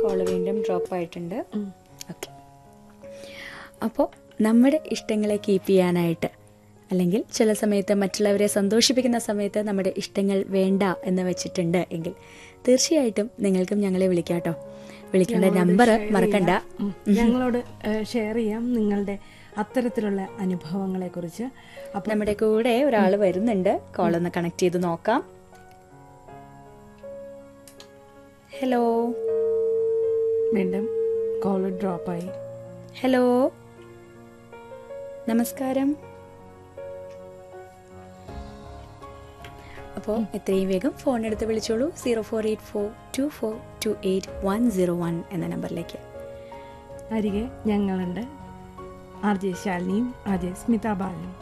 Call വീണ്ടും drop ആയിട്ടുണ്ട് okay അപ്പോൾ നമ്മുടെ ഇഷ്ടങ്ങളെ കീപ്പ് ചെയ്യാനായിട്ട് അല്ലെങ്കിൽ ചില സമയത്ത് മറ്റുള്ളവരെ സന്തോഷിപ്പിക്കുന്ന സമയത്ത് നമ്മുടെ ഇഷ്ടങ്ങൾ വേണ്ട എന്ന് വെച്ചിട്ടുണ്ട് എങ്കിൽ തീർച്ചയായിട്ടും നിങ്ങൾക്കും ഞങ്ങളെ വിളിക്കാട്ടോ വിളിക്കേണ്ട നമ്പർ മറക്കണ്ട ഉം. ഞങ്ങളോട് ഷെയർ ചെയ്യാം നിങ്ങളുടെ അത്തരത്തിലുള്ള അനുഭവങ്ങളെ കുറിച്ച് അപ്പം നമ്മുടെ കൂടെ ഒരാൾ വരുന്നുണ്ട് കോൾ ഒന്ന് കണക്ട് ചെയ്ത് നോക്കാം ഹലോ വീണ്ടും കോൾ ഡ്രോപ്പായി ഹലോ നമസ്കാരം അപ്പോൾ എത്രയും വേഗം ഫോൺ എടുത്ത് വിളിച്ചോളൂ zero four eight four two four two eight one zero one എന്ന നമ്പറിലേക്ക് അരികെ ഞങ്ങളുണ്ട് ആർ ജെ ശാലിനിയും ആർ ജെ സ്മിത ബാലനും